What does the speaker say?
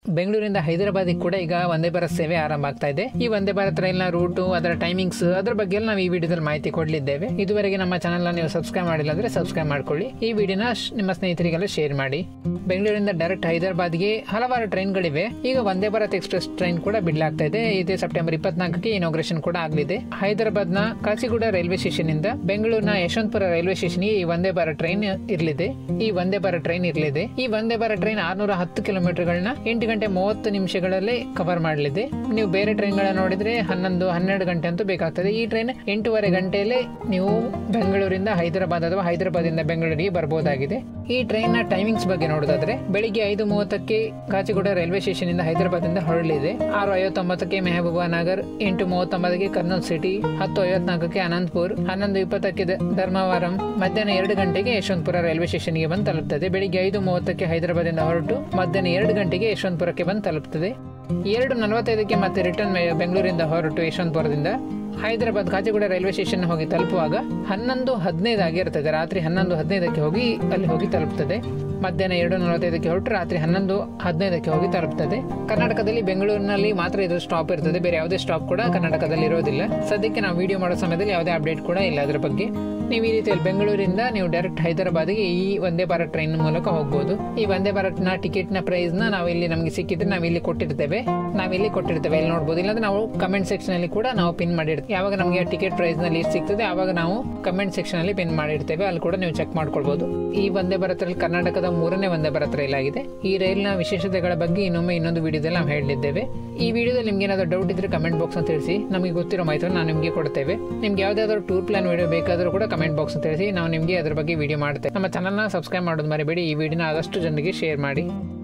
ಬೆಂಗಳೂರಿಂದ ಹೈದರಾಬಾದಿಗೆ ಕೂಡ ಈಗ ವಂದೇ ಭಾರತ್ ಸೇವೆ ಆರಂಭ ಆಗ್ತಾ ಇದೆ ಈ ವಂದೇ ಭಾರತ್ ರೈಲ್ನ ರೂಟು ಅದರ ಟೈಮಿಂಗ್ಸ್ ಅದರ ಬಗ್ಗೆ ಎಲ್ಲ ನಾವು ಈ ವಿಡಿಯೋದಲ್ಲಿ ಮಾಹಿತಿ ಕೊಡಲಿದ್ದೇವೆ ಇದುವರೆಗೆ ನಮ್ಮ ಚಾನಲ್ನ ನೀವು ಸಬ್ಸ್ಕ್ರೈಬ್ ಮಾಡಿಲ್ಲ ಅಂದ್ರೆ ಸಬ್ಸ್ಕ್ರೈಬ್ ಮಾಡ್ಕೊಳ್ಳಿ ಈ ವಿಡಿಯೋನ ಶ್- ನಿಮ್ಮ ಸ್ನೇಹಿತರಿಗೆಲ್ಲ ಶೇರ್ ಮಾಡಿ ಬೆಂಗಳೂರಿಂದ ಡೈರೆಕ್ಟ್ ಹೈದರಾಬಾದ್ಗೆ ಹಲವಾರು ಟ್ರೈನ್ಗಳಿವೆ ಈಗ ವಂದೇ ಭಾರತ್ ಎಕ್ಸ್ಪ್ರೆಸ್ ಟ್ರೈನ್ ಕೂಡ ಬಿಡ್ಲಾಗ್ತಾ ಇದೆ ಇದೇ ಸೆಪ್ಟೆಂಬರ್ ಇಪ್ಪತ್ನಾಲ್ಕಕ್ಕೆ ಇನಾಗ್ರೇಷನ್ ಕೂಡ ಆಗಲಿದೆ ಹೈದರಾಬಾದ್ನ ಕಾಚಿಗುಡ ರೈಲ್ವೆ ಸ್ಟೇಷನ್ ಇಂದ ಬೆಂಗಳೂರಿನ ಯಶವಂತಪುರ ರೈಲ್ವೆ ಸ್ಟೇಷನ್ಗೆ ಈ ವಂದೇ ಭಾರತ್ ಟ್ರೈನ್ ಇರಲಿದೆ ಈ ವಂದೇ ಭಾರತ್ ಟ್ರೈನ್ ಇರಲಿದೆ ಈ ವಂದೇ ಭಾರತ್ ಟ್ರೈನ್ ಆರ್ನೂರ ಹತ್ತು ಕಿಲೋಮೀಟರ್ಗಳನ್ನ ಎಂಟು ಗಂಟೆ ಮೂವತ್ತು ನಿಮಿಷಗಳಲ್ಲಿ ಕವರ್ ಮಾಡಲಿದೆ ನೀವು ಬೇರೆ ಟ್ರೈನ್ಗಳನ್ನ ನೋಡಿದ್ರೆ ಹನ್ನೊಂದು ಹನ್ನೆರಡು ಗಂಟೆ ಅಂತೂ ಬೇಕಾಗ್ತದೆ ಈ ಟ್ರೈನ್ ಎಂಟೂವರೆ ಗಂಟೆಯಲ್ಲೇ ನೀವು ಬೆಂಗಳೂರಿಂದ ಹೈದರಾಬಾದ್ ಅಥವಾ ಹೈದರಾಬಾದಿಂದ ಬೆಂಗಳೂರಿಗೆ ಬರಬಹುದಾಗಿದೆ ಈ ಟ್ರೈನ್ ನ ಟೈಮಿಂಗ್ಸ್ ಬಗ್ಗೆ ನೋಡೋದಾದ್ರೆ ಬೆಳಿಗ್ಗೆ ಐದು ಮೂವತ್ತಕ್ಕೆ ಕಾಚಿಗುಡ ರೈಲ್ವೆ ಸ್ಟೇಷನ್ ಇಂದ ಹೈದರಾಬಾದಿಂದ ಹೊರಡಲಿದೆ ಆರು ಐವತ್ತೊಂಬತ್ತಕ್ಕೆ ಮೆಹಬೂಬಾ ನಗರ್ ಎಂಟು ಮೂವತ್ತೊಂಬತ್ತಕ್ಕೆ ಕರ್ನೂಲ್ ಸಿಟಿ ಹತ್ತು ಐವತ್ನಾಲ್ಕಕ್ಕೆ ಅನಂತಪುರ್ ಹನ್ನೊಂದು ಇಪ್ಪತ್ತಕ್ಕೆ ದ- ಧರ್ಮವರಂ ಮಧ್ಯಾಹ್ನ ಎರಡು ಗಂಟೆಗೆ ಯಶವಂತಪುರ ರೈಲ್ವೆ ಸ್ಟೇಷನ್ಗೆ ಬಂದು ತಲುಪ್ತದೆ ಬೆಳಿಗ್ಗೆ ಐದು ಮೂವತ್ತಕ್ಕೆ ಹೈದರಾಬಾದಿಂದ ಹೊರಟು ಮಧ್ಯಾಹ್ನ ಎರಡು ಗಂಟೆಗೆ ಯಶವಂತಪುರಕ್ಕೆ ಬಂದು ತಲುಪ್ತದೆ ಎರಡು ನಲವತ್ತೈದಕ್ಕೆ ಮತ್ತೆ ರಿಟರ್ನ್ ಬೆಂಗಳೂರಿಂದ ಹೊರಟು ಯಶವಂತಪುರದಿಂದ ಹೈದರಾಬಾದ್ ಕಾಚಿಗುಡ ರೈಲ್ವೆ ಸ್ಟೇಷನ್ ಹೋಗಿ ತಲುಪುವಾಗ ಹನ್ನೊಂದು ಹದಿನೈದು ಆಗಿರ್ತದೆ ರಾತ್ರಿ ಹನ್ನೊಂದು ಹದಿನೈದಕ್ಕೆ ಹೋಗಿ ಅಲ್ಲಿ ಹೋಗಿ ತಲುಪ್ತದೆ ಮಧ್ಯಾಹ್ನ ಎರಡು ನಲವತ್ತೈದಕ್ಕೆ ಹೊರಟು ರಾತ್ರಿ ಹನ್ನೊಂದು ಹದಿನೈದಕ್ಕೆ ಹೋಗಿ ತಲುಪ್ತದೆ ಕರ್ನಾಟಕದಲ್ಲಿ ಬೆಂಗಳೂರಿನಲ್ಲಿ ಮಾತ್ರ ಇದು ಸ್ಟಾಪ್ ಇರ್ತದೆ ಬೇರೆ ಯಾವುದೇ ಸ್ಟಾಪ್ ಕೂಡ ಕರ್ನಾಟಕದಲ್ಲಿ ಇರೋದಿಲ್ಲ ಸದ್ಯಕ್ಕೆ ನಾವು ವಿಡಿಯೋ ಮಾಡೋ ಸಮಯದಲ್ಲಿ ಯಾವುದೇ ಅಪ್ಡೇಟ್ ಕೂಡ ಇಲ್ಲ ಅದರ ಬಗ್ಗೆ ನೀವು ಈ ರೀತಿಯಲ್ಲಿ ಬೆಂಗಳೂರಿಂದ ನೀವು ಡೈರೆಕ್ಟ್ ಹೈದರಾಬಾದ್ಗೆ ಈ ವಂದೇ ಭಾರತ್ ಟ್ರೈನ್ ಮೂಲಕ ಹೋಗ್ಬೋದು ಈ ವಂದೇ ಭಾರತ್ನ ಟಿಕೆಟ್ನ ಪ್ರೈಸ್ನ ನಾವು ಇಲ್ಲಿ ನಮಗೆ ಸಿಕ್ಕಿದ್ರೆ ನಾವು ಇಲ್ಲಿ ಕೊಟ್ಟಿರ್ತೇವೆ ನಾವು ಇಲ್ಲಿ ಕೊಟ್ಟಿರ್ತೇವೆ ಇಲ್ಲಿ ನೋಡ್ಬೋದು ಇಲ್ಲಾಂದ್ರೆ ನಾವು ಕಮೆಂಟ್ ಸೆಕ್ಷನ್ ಅಲ್ಲಿ ಕೂಡ ನಾವು ಪಿನ್ ಮಾಡಿರ್ತೀವಿ ಯಾವಾಗ ನಮಗೆ ಟಿಕೆಟ್ ಪ್ರೈಸ್ ನಲ್ಲಿ ಸಿಗ್ತದೆ ಆವಾಗ ನಾವು ಕಮೆಂಟ್ ಸೆಕ್ಷನ್ ಅಲ್ಲಿ ಪಿನ್ ಮಾಡಿರ್ತೇವೆ ಅಲ್ಲಿ ಕೂಡ ನೀವು ಚೆಕ್ ಮಾಡ್ಕೊಳ್ಬಹುದು ಈ ವಂದೇ ಭಾರತ್ ರೈಲ್ ಕರ್ನಾಟಕದ ಮೂರನೇ ವಂದೇ ಭಾರತ್ ರೈಲ್ ಆಗಿದೆ ಈ ರೈಲ್ನ ವಿಶೇಷತೆಗಳ ಬಗ್ಗೆ ಇನ್ನೊಮ್ಮೆ ಇನ್ನೊಂದು ವಿಡಿಯೋದಲ್ಲಿ ನಾವು ಹೇಳಿದ್ದೇವೆ ಈ ವಿಡಿಯೋದಲ್ಲಿ ನಿಮ್ಗೆ ಏನಾದರೂ ಡೌಟ್ ಇದ್ರೆ ಕಮೆಂಟ್ ಬಾಕ್ಸ್ ಅಂತ ತಿಳಿಸಿ ನಮಗೆ ಗೊತ್ತಿರೋ ಮಾಹಿತಿಯನ್ನು ನಾವು ನಿಮಗೆ ಕೊಡ್ತೇವೆ ನಿಮ್ಗೆ ಯಾವುದಾದ್ರೂ ಟೂರ್ ಪ್ಲಾನ್ ವಿಡಿಯೋ ಬೇಕಾದರೂ ಕೂಡ ಕಮೆಂಟ್ ಬಾಕ್ಸ್ ಅಂತ ತಿಳಿಸಿ ನಾವು ನಿಮಗೆ ಅದ್ರ ಬಗ್ಗೆ ವಿಡಿಯೋ ಮಾಡ್ತೇವೆ ನಮ್ಮ ಚಾನಲ್ನ ಸಬ್ಸ್ಕ್ರೈಬ್ ಮಾಡೋದು ಮರಿಬೇಡಿ ಈ ವಿಡಿಯೋನ ಆದಷ್ಟು ಜನರಿಗೆ ಶೇರ್ ಮಾಡಿ